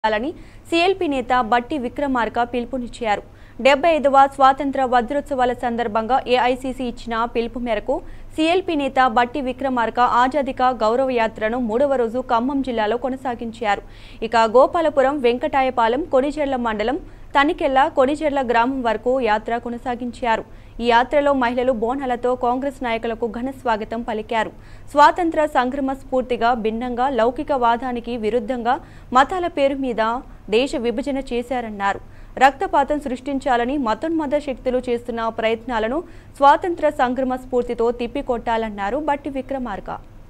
చేయాలని సీఎల్పీ నేత బట్టి విక్రమార్క పిలుపునిచ్చారు డెబ్బై ఐదవ స్వాతంత్ర వజ్రోత్సవాల సందర్భంగా ఏఐసీసీ ఇచ్చిన పిలుపు మేరకు సీఎల్పీ నేత బట్టి విక్రమార్క ఆజాదిక గౌరవ యాత్రను మూడవ రోజు ఖమ్మం జిల్లాలో కొనసాగించారు ఇక గోపాలపురం వెంకటాయపాలెం కొనిజెర్ల మండలం తనికెళ్ల కొనిజెర్ల గ్రామం వరకు యాత్ర కొనసాగించారు ఈ యాత్రలో మహిళలు బోనాలతో కాంగ్రెస్ నాయకులకు ఘన స్వాగతం పలికారు స్వాతంత్ర సంగ్రమ స్ఫూర్తిగా భిన్నంగా లౌకిక వాదానికి విరుద్ధంగా మతాల పేరు మీద దేశ విభజన చేశారన్నారు రక్తపాతం సృష్టించాలని మతోన్మద శక్తులు చేస్తున్న ప్రయత్నాలను స్వాతంత్ర సంగ్రమ స్ఫూర్తితో తిప్పికొట్టాలన్నారు బట్టి విక్రమార్క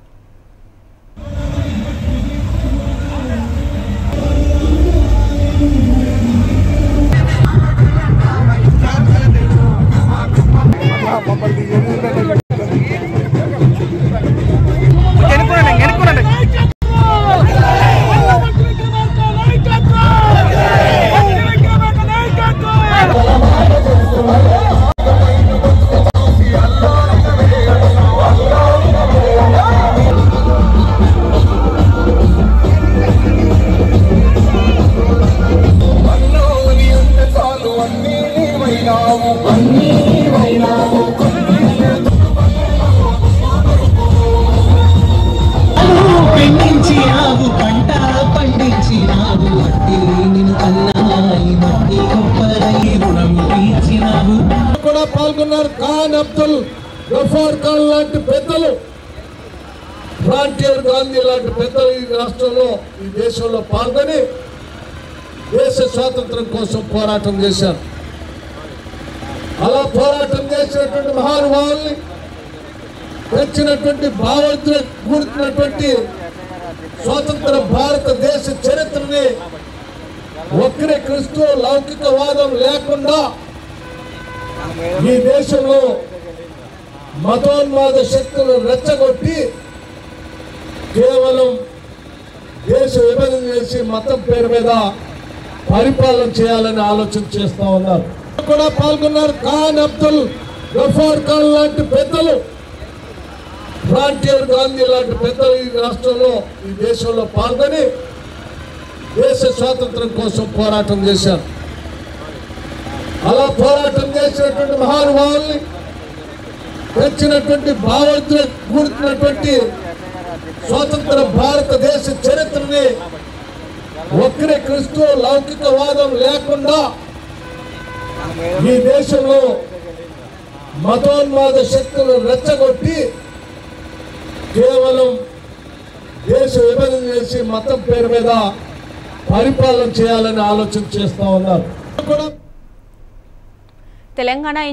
వెనుకోనండి వెనుకోనండి అన్నోని ఉంటే చాలు అన్నీ నీవైనావు అన్నీ నీవైనావు పండించినావు పంట పండించినావు మట్టి నిన్ను కన్నాయి మట్టి గొప్పదై రుణం తీర్చినావు కూడా పాల్గొన్నారు ఖాన్ అబ్దుల్ గఫార్ ఖాన్ లాంటి పెద్దలు ఫ్రాంటియర్ గాంధీ లాంటి పెద్దలు ఈ రాష్ట్రంలో ఈ దేశంలో పాల్గొని దేశ స్వాతంత్రం కోసం పోరాటం చేశారు అలా పోరాటం చేసినటువంటి మహానుభావుల్ని తెచ్చినటువంటి భావోద్ర కూడుతున్నటువంటి స్వతంత్ర భారతదేశ చరిత్రని వక్రీకరిస్తూ లౌకికవాదం లేకుండా ఈ దేశంలో మతోన్మాద శక్తులు రెచ్చగొట్టి కేవలం దేశ విభజన చేసి మతం పేరు మీద పరిపాలన చేయాలని ఆలోచన చేస్తా ఉన్నారు కూడా పాల్గొన్నారు ఖాన్ అబ్దుల్ గఫార్ ఖాన్ లాంటి పెద్దలు ఫ్రాంటియర్ గాంధీ లాంటి పెద్దలు ఈ రాష్ట్రంలో ఈ దేశంలో పాల్గొని దేశ స్వాతంత్రం కోసం పోరాటం చేశారు అలా పోరాటం చేసినటువంటి మహానుభావుల్ని తెచ్చినటువంటి భావోద్ర కూడుతున్నటువంటి స్వతంత్ర భారతదేశ చరిత్రని వక్రీకరిస్తూ లౌకికవాదం లేకుండా ఈ దేశంలో మతోన్మాద శక్తులు రెచ్చగొట్టి కేవలం దేశ విభజన చేసి మతం పేరు మీద పరిపాలన చేయాలని ఆలోచన చేస్తా ఉన్నారు కూడా తెలంగాణ